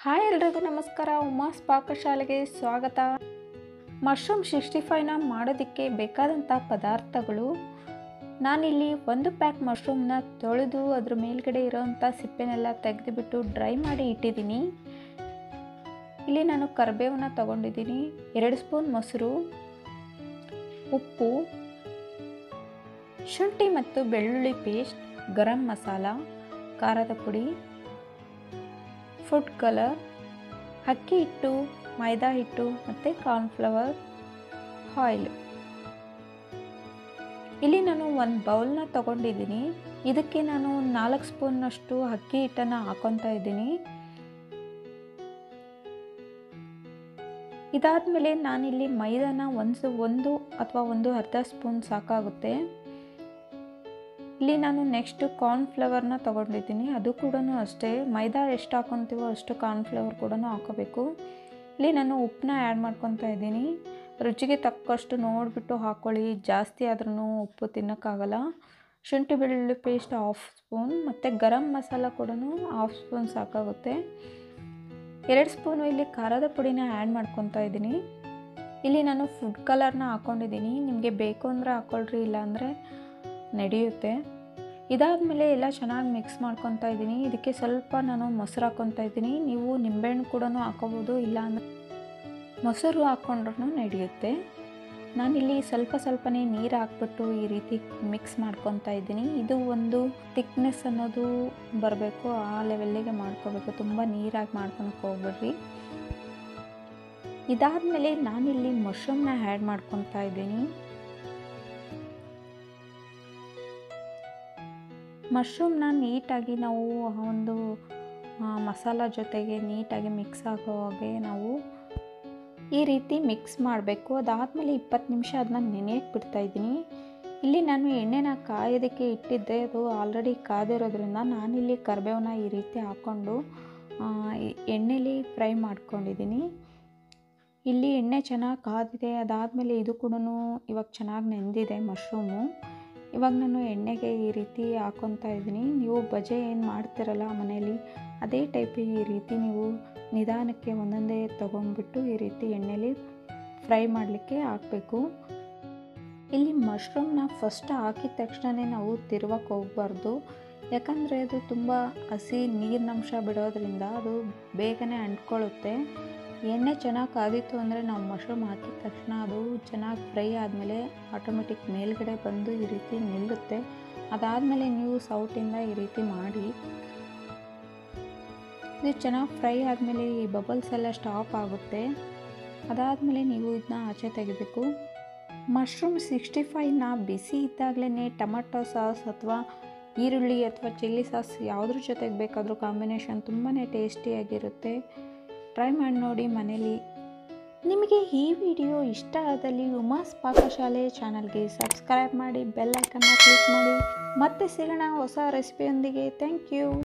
hi ಎಲ್ರಿಗೂ ನಮಸ್ಕಾರ ಉಮಾಸ್ ಪಾಕಶಾಲೆಗೆ ಸ್ವಾಗತ ಮಶ್ರೂಮ್ ಸಿಕ್ಸ್ಟಿ ಫೈವ್ನ ಮಾಡೋದಕ್ಕೆ ಬೇಕಾದಂಥ ಪದಾರ್ಥಗಳು ನಾನಿಲ್ಲಿ ಒಂದು ಪ್ಯಾಕ್ ಮಶ್ರೂಮ್ನ ತೊಳೆದು ಅದ್ರ ಮೇಲ್ಗಡೆ ಇರೋವಂಥ ಸಿಪ್ಪೆನೆಲ್ಲ ತೆಗೆದುಬಿಟ್ಟು ಡ್ರೈ ಮಾಡಿ ಇಟ್ಟಿದ್ದೀನಿ ಇಲ್ಲಿ ನಾನು ಕರಿಬೇವನ್ನ ತಗೊಂಡಿದ್ದೀನಿ ಎರಡು ಸ್ಪೂನ್ ಮೊಸರು ಉಪ್ಪು ಶುಂಠಿ ಮತ್ತು ಬೆಳ್ಳುಳ್ಳಿ ಪೇಸ್ಟ್ ಗರಂ ಮಸಾಲ ಖಾರದ ಪುಡಿ ಫುಡ್ ಕಲರ್ ಅಕ್ಕಿ ಹಿಟ್ಟು ಮೈದಾ ಹಿಟ್ಟು ಮತ್ತು ಕಾರ್ನ್ಫ್ಲವರ್ ಆಯಿಲ್ ಇಲ್ಲಿ ನಾನು ಒಂದು ಬೌಲ್ನ ತಗೊಂಡಿದ್ದೀನಿ ಇದಕ್ಕೆ ನಾನು ನಾಲ್ಕು ಸ್ಪೂನ್ನಷ್ಟು ಅಕ್ಕಿ ಹಿಟ್ಟನ್ನು ಹಾಕೊತಾ ಇದ್ದೀನಿ ಇದಾದಮೇಲೆ ನಾನಿಲ್ಲಿ ಮೈದಾನ ಒಂದು ಒಂದು ಅಥವಾ ಒಂದು ಅರ್ಧ ಸ್ಪೂನ್ ಸಾಕಾಗುತ್ತೆ ಇಲ್ಲಿ ನಾನು ನೆಕ್ಸ್ಟು ಕಾರ್ನ್ಫ್ಲವರ್ನ ತೊಗೊಂಡಿದ್ದೀನಿ ಅದು ಕೂಡ ಅಷ್ಟೇ ಮೈದಾ ಎಷ್ಟು ಹಾಕೊತೀವೋ ಅಷ್ಟು ಕಾರ್ನ್ಫ್ಲವರ್ ಕೂಡ ಹಾಕೋಬೇಕು ಇಲ್ಲಿ ನಾನು ಉಪ್ಪನ್ನ ಆ್ಯಡ್ ಮಾಡ್ಕೊತಾ ಇದ್ದೀನಿ ರುಚಿಗೆ ತಕ್ಕಷ್ಟು ನೋಡಿಬಿಟ್ಟು ಹಾಕ್ಕೊಳ್ಳಿ ಜಾಸ್ತಿ ಆದ್ರೂ ಉಪ್ಪು ತಿನ್ನೋಕ್ಕಾಗಲ್ಲ ಶುಂಠಿ ಬೆಳ್ಳುಳ್ಳಿ ಪೇಸ್ಟ್ ಹಾಫ್ ಸ್ಪೂನ್ ಮತ್ತು ಗರಂ ಮಸಾಲ ಕೂಡ ಹಾಫ್ ಸ್ಪೂನ್ ಸಾಕಾಗುತ್ತೆ ಎರಡು ಸ್ಪೂನು ಇಲ್ಲಿ ಖಾರದ ಪುಡಿನ ಆ್ಯಡ್ ಮಾಡ್ಕೊತಾ ಇದ್ದೀನಿ ಇಲ್ಲಿ ನಾನು ಫುಡ್ ಕಲರ್ನ ಹಾಕ್ಕೊಂಡಿದ್ದೀನಿ ನಿಮಗೆ ಬೇಕು ಅಂದರೆ ಹಾಕ್ಕೊಳ್ರಿ ಇಲ್ಲಾಂದರೆ ನಡೆಯುತ್ತೆ ಇದಾದಮೇಲೆ ಎಲ್ಲ ಚೆನ್ನಾಗಿ ಮಿಕ್ಸ್ ಮಾಡ್ಕೊತಾ ಇದ್ದೀನಿ ಇದಕ್ಕೆ ಸ್ವಲ್ಪ ನಾನು ಮೊಸರು ಹಾಕ್ಕೊತಾ ಇದ್ದೀನಿ ನೀವು ನಿಂಬೆಹಣ್ಣು ಕೂಡ ಹಾಕೋಬೋದು ಇಲ್ಲಾಂದರೆ ಮೊಸರು ಹಾಕ್ಕೊಂಡ್ರೂ ನಡೆಯುತ್ತೆ ನಾನಿಲ್ಲಿ ಸ್ವಲ್ಪ ಸ್ವಲ್ಪನೇ ನೀರು ಹಾಕ್ಬಿಟ್ಟು ಈ ರೀತಿ ಮಿಕ್ಸ್ ಮಾಡ್ಕೊತಾ ಇದ್ದೀನಿ ಇದು ಒಂದು ಥಿಕ್ನೆಸ್ ಅನ್ನೋದು ಬರಬೇಕು ಆ ಲೆವೆಲ್ಲಿಗೆ ಮಾಡ್ಕೋಬೇಕು ತುಂಬ ನೀರಾಗಿ ಮಾಡ್ಕೊಳಕ್ಕೆ ಹೋಗ್ಬಿಡ್ರಿ ಇದಾದಮೇಲೆ ನಾನಿಲ್ಲಿ ಮಶ್ರೂಮ್ನ ಆ್ಯಡ್ ಮಾಡ್ಕೊತಾ ಇದ್ದೀನಿ ಮಶ್ರೂಮ್ನ ನೀಟಾಗಿ ನಾವು ಒಂದು ಮಸಾಲ ಜೊತೆಗೆ ನೀಟಾಗಿ ಮಿಕ್ಸ್ ಆಗೋ ಹಾಗೆ ನಾವು ಈ ರೀತಿ ಮಿಕ್ಸ್ ಮಾಡಬೇಕು ಅದಾದಮೇಲೆ ಇಪ್ಪತ್ತು ನಿಮಿಷ ಅದನ್ನ ನೆನೆಯಕ್ಕೆ ಬಿಡ್ತಾಯಿದ್ದೀನಿ ಇಲ್ಲಿ ನಾನು ಎಣ್ಣೆನ ಕಾಯೋದಕ್ಕೆ ಇಟ್ಟಿದ್ದೆ ಅದು ಆಲ್ರೆಡಿ ಕಾದಿರೋದ್ರಿಂದ ನಾನಿಲ್ಲಿ ಕರಿಬೇವನ್ನ ಈ ರೀತಿ ಹಾಕ್ಕೊಂಡು ಎಣ್ಣೆಲಿ ಫ್ರೈ ಮಾಡ್ಕೊಂಡಿದ್ದೀನಿ ಇಲ್ಲಿ ಎಣ್ಣೆ ಚೆನ್ನಾಗಿ ಕಾದಿದೆ ಅದಾದಮೇಲೆ ಇದು ಕೂಡ ಇವಾಗ ಚೆನ್ನಾಗಿ ನೆಂದಿದೆ ಮಶ್ರೂಮು ಇವಾಗ ನಾನು ಎಣ್ಣೆಗೆ ಈ ರೀತಿ ಹಾಕ್ಕೊತಾ ಇದ್ದೀನಿ ನೀವು ಬಜೆ ಏನು ಮಾಡ್ತಿರಲ್ಲ ಮನೇಲಿ ಅದೇ ಟೈಪ್ ಈ ರೀತಿ ನೀವು ನಿಧಾನಕ್ಕೆ ಒಂದೊಂದೇ ತೊಗೊಂಡ್ಬಿಟ್ಟು ಈ ರೀತಿ ಎಣ್ಣೆಲಿ ಫ್ರೈ ಮಾಡಲಿಕ್ಕೆ ಹಾಕಬೇಕು ಇಲ್ಲಿ ಮಶ್ರೂಮ್ನ ಫಸ್ಟ್ ಹಾಕಿದ ತಕ್ಷಣವೇ ನಾವು ತಿರುವಕ್ಕೆ ಹೋಗಬಾರ್ದು ಯಾಕಂದರೆ ಅದು ತುಂಬ ಹಸಿ ನೀರಿನಂಶ ಬಿಡೋದ್ರಿಂದ ಅದು ಬೇಗನೆ ಅಂಟ್ಕೊಳ್ಳುತ್ತೆ ಎಣ್ಣೆ ಚೆನ್ನಾಗಿ ಕಾದಿತ್ತು ಅಂದರೆ ನಾವು ಮಶ್ರೂಮ್ ಹಾಕಿದ ತಕ್ಷಣ ಅದು ಚೆನ್ನಾಗಿ ಫ್ರೈ ಆದಮೇಲೆ ಆಟೋಮೆಟಿಕ್ ಮೇಲ್ಗಡೆ ಬಂದು ಈ ರೀತಿ ನಿಲ್ಲುತ್ತೆ ಅದಾದಮೇಲೆ ನೀವು ಸೌಟಿಂದ ಈ ರೀತಿ ಮಾಡಿ ಇದು ಚೆನ್ನಾಗಿ ಫ್ರೈ ಆದಮೇಲೆ ಈ ಬಬಲ್ಸ್ ಎಲ್ಲ ಸ್ಟಾಪ್ ಆಗುತ್ತೆ ಅದಾದಮೇಲೆ ನೀವು ಇದನ್ನ ಆಚೆ ತೆಗಿಬೇಕು ಮಶ್ರೂಮ್ ಸಿಕ್ಸ್ಟಿ ಫೈವ್ನ ಬಿಸಿ ಇದ್ದಾಗಲೇ ಟೊಮಟೊ ಸಾಸ್ ಅಥವಾ ಈರುಳ್ಳಿ ಅಥವಾ ಚಿಲ್ಲಿ ಸಾಸ್ ಯಾವುದ್ರ ಜೊತೆಗೆ ಬೇಕಾದರೂ ಕಾಂಬಿನೇಷನ್ ತುಂಬಾ ಟೇಸ್ಟಿಯಾಗಿರುತ್ತೆ ಟ್ರೈ ಮಾಡಿ ನೋಡಿ ಮನೇಲಿ ನಿಮಗೆ ಈ ವಿಡಿಯೋ ಇಷ್ಟ ಆದಲ್ಲಿ ಉಮಾಸ್ ಪಾಕಶಾಲೆ ಚಾನಲ್ಗೆ ಸಬ್ಸ್ಕ್ರೈಬ್ ಮಾಡಿ ಬೆಲ್ ಐಕನ್ನ ಕ್ಲಿಕ್ ಮಾಡಿ ಮತ್ತೆ ಸಿಗೋಣ ಹೊಸ ರೆಸಿಪಿಯೊಂದಿಗೆ ಥ್ಯಾಂಕ್ ಯು